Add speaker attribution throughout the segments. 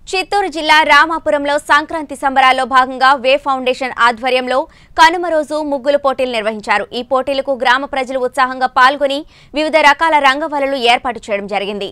Speaker 1: చిత్తూరు జిల్లా రామాపురంలో సంక్రాంతి సంబరాల్లో భాగంగా వే ఫౌండేషన్ ఆధ్వర్యంలో కనుమ రోజు ముగ్గులు పోటీలు నిర్వహించారు ఈ పోటీలకు గ్రామ ప్రజలు ఉత్సాహంగా పాల్గొని వివిధ రకాల రంగవలలు ఏర్పాటు చేయడం జరిగింది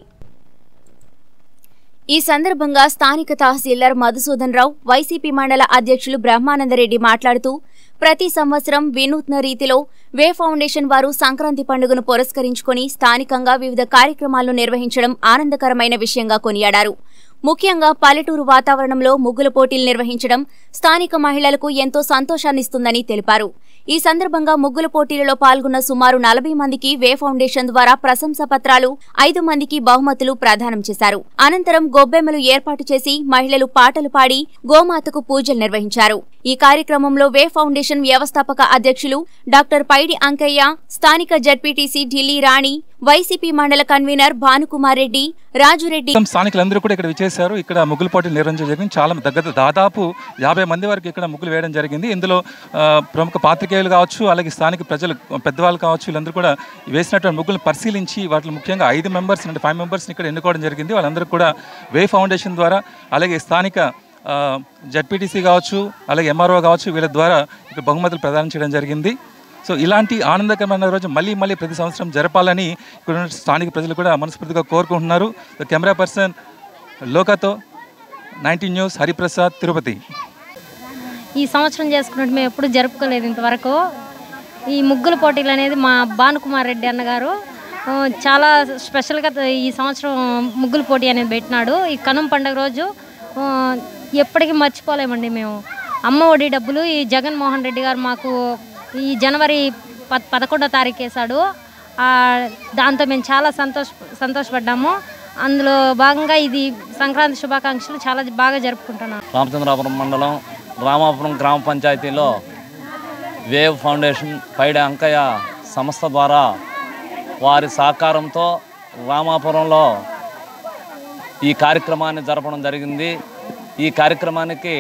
Speaker 1: ఈ సందర్భంగా స్థానిక తహసీల్దార్ మధుసూదన్ రావు వైసీపీ మండల అధ్యక్షులు బ్రహ్మానందరెడ్డి మాట్లాడుతూ ప్రతి సంవత్సరం వినూత్న రీతిలో వే ఫౌండేషన్ వారు సంక్రాంతి పండుగను పురస్కరించుకొని స్థానికంగా వివిధ కార్యక్రమాలను నిర్వహించడం ఆనందకరమైన విషయంగా కొనియాడారు ముఖ్యంగా పల్లెటూరు వాతావరణంలో ముగ్గుల పోటీలు నిర్వహించడం స్థానిక మహిళలకు ఎంతో సంతోషాన్నిస్తుందని తెలిపారు ఈ సందర్భంగా ముగ్గుల పోటీలలో పాల్గొన్న సుమారు నలభై మందికి వే ఫౌండేషన్ ద్వారా ప్రశంసా పత్రాలు ఐదు మందికి బహుమతులు ప్రదానం చేశారు అనంతరం గొబ్బెమ్మలు ఏర్పాటు చేసి మహిళలు పాటలు పాడి గోమాతకు పూజలు నిర్వహించారు ఈ కార్యక్రమంలో వే ఫౌండేషన్ వ్యవస్థాపక అధ్యక్షులు డాక్టర్ పైడి అంకయ్య స్థానిక జడ్పీటీసీ ఢిల్లీ రాణి వైసీపీ మండల కన్వీనర్ భానుకుమార్ రెడ్డి రాజురెడ్డి
Speaker 2: మొత్తం స్థానికులందరూ కూడా ఇక్కడ విచ్చేశారు ఇక్కడ ముగ్గుల పోటీలు నిర్వహించడం జరిగింది చాలా దగ్గర దాదాపు యాభై మంది వరకు ఇక్కడ ముగ్గులు వేయడం జరిగింది ఇందులో ఆ, ప్రముఖ పాత్రికేయులు కావచ్చు అలాగే స్థానిక ప్రజలు పెద్దవాళ్ళు కావచ్చు వీళ్ళందరూ కూడా వేసినటువంటి ముగ్గులను పరిశీలించి వాటిలో ముఖ్యంగా ఐదు మెంబర్స్ అంటే ఫైవ్ మెంబర్స్ని ఇక్కడ ఎన్నుకోవడం జరిగింది వాళ్ళందరూ కూడా వే ఫౌండేషన్ ద్వారా అలాగే స్థానిక జడ్పీటీసీ కావచ్చు అలాగే ఎంఆర్ఓ కావచ్చు వీళ్ళ ద్వారా ఇక్కడ బహుమతులు ప్రదానం చేయడం జరిగింది సో ఇలాంటి ఆనందకరమైన రోజు మళ్ళీ మళ్ళీ ప్రతి సంవత్సరం జరపాలని ఇక్కడ ఉన్న స్థానిక ప్రజలు కూడా మనస్ఫూర్తిగా కోరుకుంటున్నారు కెమెరా పర్సన్ లోకతో నైన్టీన్ న్యూస్ హరిప్రసాద్ తిరుపతి
Speaker 3: ఈ సంవత్సరం చేసుకున్నట్టు మేము ఎప్పుడు జరుపుకోలేదు ఇంతవరకు ఈ ముగ్గుల పోటీలు అనేది మా భానుకుమార్ రెడ్డి అన్నగారు ఆ, చాలా స్పెషల్గా ఈ సంవత్సరం ముగ్గుల పోటీ అనేది పెట్టినాడు ఈ కనుమ పండుగ రోజు ఆ, ఎప్పటికీ మర్చిపోలేమండి మేము అమ్మ ఒడి డబ్బులు ఈ జగన్మోహన్ రెడ్డి గారు మాకు ఈ జనవరి పద్ పదకొండో తారీఖు వేశాడు ఆ, దాంతో మేము చాలా సంతోష సంతోషపడ్డాము అందులో భాగంగా ఇది సంక్రాంతి శుభాకాంక్షలు చాలా బాగా జరుపుకుంటున్నాం
Speaker 4: రామచంద్రాపురం మండలం రామాపురం గ్రామ పంచాయతీలో వేవ్ ఫౌండేషన్ పైడ అంకయ్య సంస్థ ద్వారా వారి సహకారంతో రామాపురంలో ఈ కార్యక్రమాన్ని జరపడం జరిగింది ఈ కార్యక్రమానికి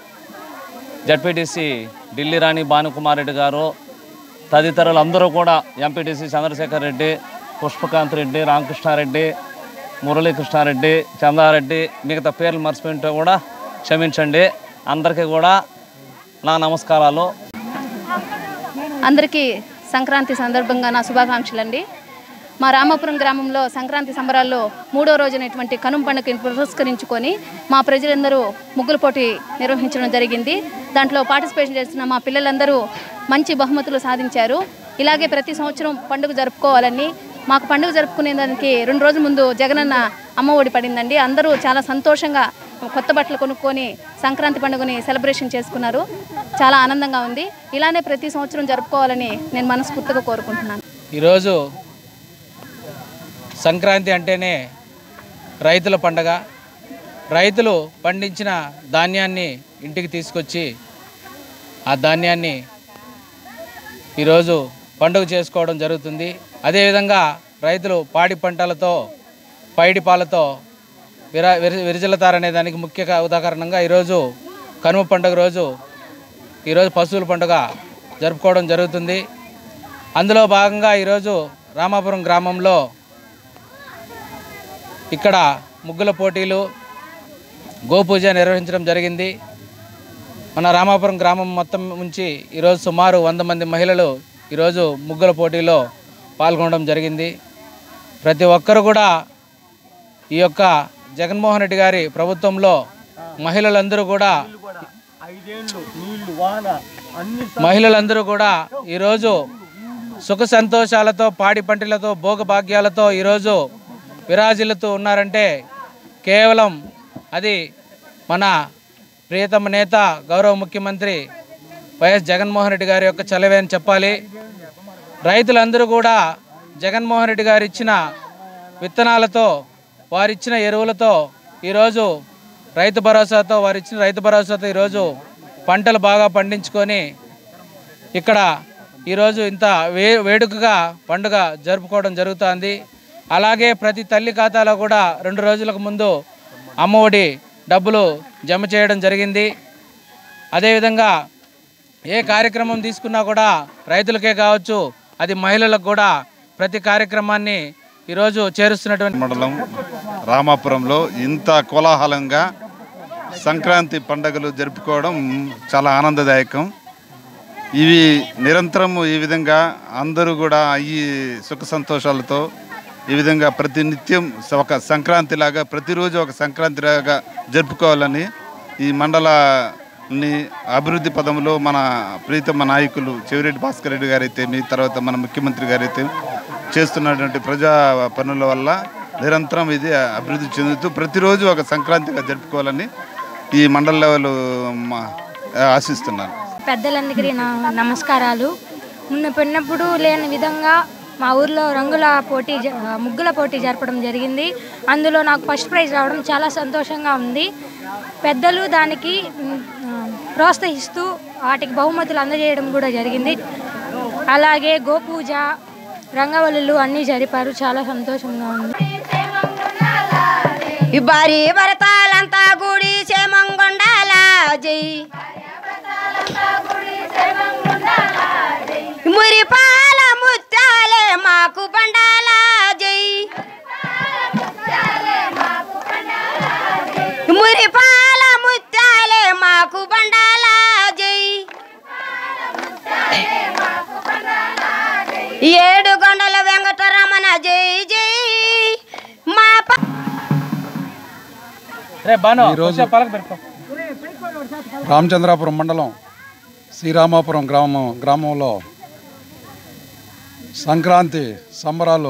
Speaker 4: జడ్పీటీసీ ఢిల్లీ రాణి భానుకుమార్ రెడ్డి గారు తదితరులు అందరూ కూడా ఎంపీటీసీ చంద్రశేఖర్ రెడ్డి పుష్పకాంత్ రెడ్డి రామకృష్ణారెడ్డి మురళీకృష్ణారెడ్డి చందారెడ్డి మిగతా పేర్లు మర్చిపోయింటే కూడా క్షమించండి అందరికీ కూడా నా నమస్కారాలు
Speaker 5: అందరికీ సంక్రాంతి సందర్భంగా నా శుభాకాంక్షలు అండి మా రామాపురం గ్రామంలో సంక్రాంతి సంబరాల్లో మూడో రోజునటువంటి కనుమ పండుగని పురస్కరించుకొని మా ప్రజలందరూ ముగ్గుల పోటీ నిర్వహించడం జరిగింది దాంట్లో పార్టిసిపేషన్ చేస్తున్న మా పిల్లలందరూ మంచి బహుమతులు సాధించారు ఇలాగే ప్రతి సంవత్సరం పండుగ జరుపుకోవాలని మాకు పండుగ జరుపుకునే దానికి రెండు రోజుల ముందు జగనన్న అమ్మ ఒడి పడిందండి అందరూ చాలా సంతోషంగా కొత్త బట్టలు కొనుక్కొని సంక్రాంతి పండుగని సెలబ్రేషన్ చేసుకున్నారు చాలా ఆనందంగా ఉంది ఇలానే ప్రతి సంవత్సరం జరుపుకోవాలని నేను మనస్ఫూర్తిగా కోరుకుంటున్నాను
Speaker 6: ఈరోజు సంక్రాంతి అంటేనే రైతుల పండగ రైతులు పండించిన ధాన్యాన్ని ఇంటికి తీసుకొచ్చి ఆ ధాన్యాన్ని ఈరోజు పండుగ చేసుకోవడం జరుగుతుంది అదేవిధంగా రైతులు పాడి పంటలతో పైడి పాలతో విర విర- విరజిల్లుతారనే దానికి ముఖ్య కా- ఉదాహరణంగా ఈరోజు కనుమ పండుగ రోజు ఈరోజు పశువుల పండుగ జరుపుకోవడం జరుగుతుంది అందులో భాగంగా ఈరోజు రామాపురం గ్రామంలో ఇక్కడ ముగ్గుల పోటీలు గోపూజ నిర్వహించడం జరిగింది మన రామాపురం గ్రామం మొత్తం నుంచి ఈరోజు సుమారు వంద మంది మహిళలు ఈరోజు ముగ్గుల పోటీలో పాల్గొనడం జరిగింది ప్రతి ఒక్కరు కూడా ఈ యొక్క జగన్మోహన్ రెడ్డి గారి ప్రభుత్వంలో మహిళలందరూ కూడా మహిళలందరూ కూడా ఈరోజు సుఖ సంతోషాలతో పాడి పంటలతో భోగభాగ్యాలతో ఈరోజు విరాజిల్లుతూ ఉన్నారంటే కేవలం అది మన ప్రియతమ నేత గౌరవ ముఖ్యమంత్రి వైఎస్ జగన్మోహన్ రెడ్డి గారి యొక్క చలవే అని చెప్పాలి రైతులందరూ కూడా జగన్మోహన్ రెడ్డి గారు ఇచ్చిన విత్తనాలతో వారిచ్చిన ఎరువులతో ఈరోజు రైతు భరోసాతో వారు ఇచ్చిన రైతు భరోసాతో ఈరోజు పంటలు బాగా పండించుకొని ఇక్కడ ఈరోజు ఇంత వే వేడుకగా పండుగ జరుపుకోవడం జరుగుతుంది అలాగే ప్రతి తల్లి ఖాతాలో కూడా రెండు రోజులకు ముందు అమ్మఒడి డబ్బులు జమ చేయడం జరిగింది అదేవిధంగా ఏ కార్యక్రమం తీసుకున్నా కూడా రైతులకే కావచ్చు అది మహిళలకు కూడా ప్రతి కార్యక్రమాన్ని ఈరోజు చేరుస్తున్నటువంటి
Speaker 7: మండలం రామాపురంలో ఇంత కోలాహలంగా సంక్రాంతి పండుగలు జరుపుకోవడం చాలా ఆనందదాయకం ఇవి నిరంతరం ఈ విధంగా అందరూ కూడా ఈ సుఖ సంతోషాలతో ఈ విధంగా ప్రతి నిత్యం ఒక సంక్రాంతి లాగా ప్రతిరోజు ఒక సంక్రాంతి లాగా జరుపుకోవాలని ఈ మండలాన్ని అభివృద్ధి పదంలో మన ప్రీతమ నాయకులు చెవిరెడ్డి భాస్కర్ రెడ్డి గారైతే మీ తర్వాత మన ముఖ్యమంత్రి గారైతే చేస్తున్నటువంటి ప్రజా పనుల వల్ల నిరంతరం ఇది అభివృద్ధి చెందుతూ ప్రతిరోజు ఒక సంక్రాంతిగా జరుపుకోవాలని ఈ మండల లెవెల్ మా- ఆశిస్తున్నాను
Speaker 8: పెద్దలందరికీ నా నమస్కారాలు మొన్న పెన్నప్పుడు లేని విధంగా మా ఊర్లో రంగుల పోటీ జ- ముగ్గుల పోటీ జరపడం జరిగింది అందులో నాకు ఫస్ట్ ప్రైజ్ రావడం చాలా సంతోషంగా ఉంది పెద్దలు దానికి మ్, ఆ, ప్రోత్సహిస్తూ వాటికి బహుమతులు అందజేయడం కూడా జరిగింది అలాగే గోపూజ రంగవల్లులు అన్నీ జరిపారు చాలా సంతోషంగా ఉంది
Speaker 9: ఈ భారీ భరతాలంతా గుడి చేమంగొండాల జై మురిపాల ముత్యాలే మాకు బండాల జై మురిపాల ముత్యాలే మాకు బండాల జై ఏడు గొండల వెంకటరమణ జై జై మా ప-
Speaker 6: రే బాను
Speaker 10: ఈరోజు-
Speaker 6: కొంచెం పలక పెట్టుకో
Speaker 10: రామచంద్రాపురం మండలం శ్రీరామాపురం గ్రామం గ్రామంలో సంక్రాంతి సంబరాలు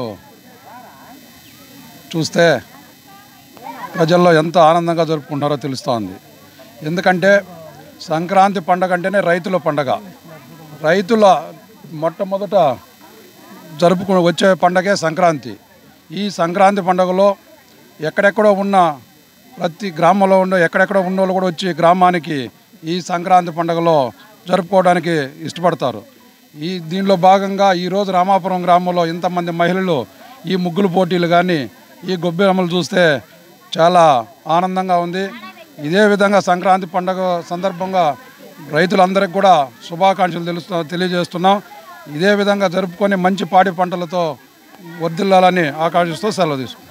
Speaker 10: చూస్తే ప్రజల్లో ఎంత ఆనందంగా జరుపుకుంటారో తెలుస్తోంది ఎందుకంటే సంక్రాంతి పండగ అంటేనే రైతుల పండగ రైతుల మొట్టమొదట జరుపుకు వచ్చే పండగే సంక్రాంతి ఈ సంక్రాంతి పండుగలో ఎక్కడెక్కడో ఉన్న ప్రతి గ్రామంలో ఉండే ఎక్కడెక్కడో ఉన్న వాళ్ళు కూడా వచ్చి గ్రామానికి ఈ సంక్రాంతి పండుగలో జరుపుకోవడానికి ఇష్టపడతారు ఈ దీనిలో భాగంగా ఈరోజు రామాపురం గ్రామంలో ఇంతమంది మహిళలు ఈ ముగ్గులు పోటీలు కానీ ఈ గొబ్బెమ్మలు చూస్తే చాలా ఆనందంగా ఉంది ఇదే విధంగా సంక్రాంతి పండుగ సందర్భంగా రైతులందరికీ కూడా శుభాకాంక్షలు తెలుస్తు తెలియజేస్తున్నాం ఇదే విధంగా జరుపుకొని మంచి పాడి పంటలతో వర్ధిల్లాలని ఆకాంక్షిస్తూ సెలవు తీసుకుంటాం